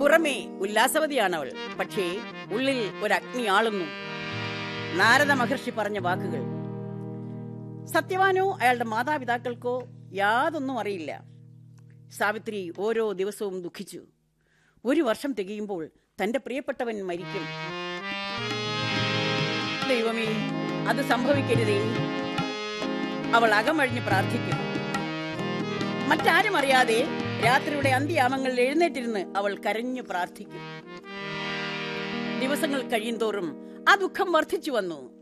പുറമേ ഉല്ലാസവതിയാണവൾ പക്ഷേ ഉള്ളിൽ ഒരു അഗ്നി ആളുന്നു നാരദ മഹർഷി പറഞ്ഞ വാക്കുകൾ സത്യവാനോ അയാളുടെ മാതാപിതാക്കൾക്കോ യാതൊന്നും അറിയില്ല സാവിത്രി ഓരോ ദിവസവും ദുഃഖിച്ചു ഒരു വർഷം തികയുമ്പോൾ തന്റെ പ്രിയപ്പെട്ടവൻ മരിക്കും ദൈവമേ അത് സംഭവിക്കരുതേ അവൾ അകമഴിഞ്ഞ് പ്രാർത്ഥിക്കും മറ്റാരും അറിയാതെ രാത്രിയുടെ അന്ത്യയാമങ്ങളിൽ എഴുന്നേറ്റിരുന്ന് അവൾ കരഞ്ഞു പ്രാർത്ഥിക്കും ദിവസങ്ങൾ കഴിയുന്തോറും ആ ദുഃഖം വർദ്ധിച്ചു വന്നു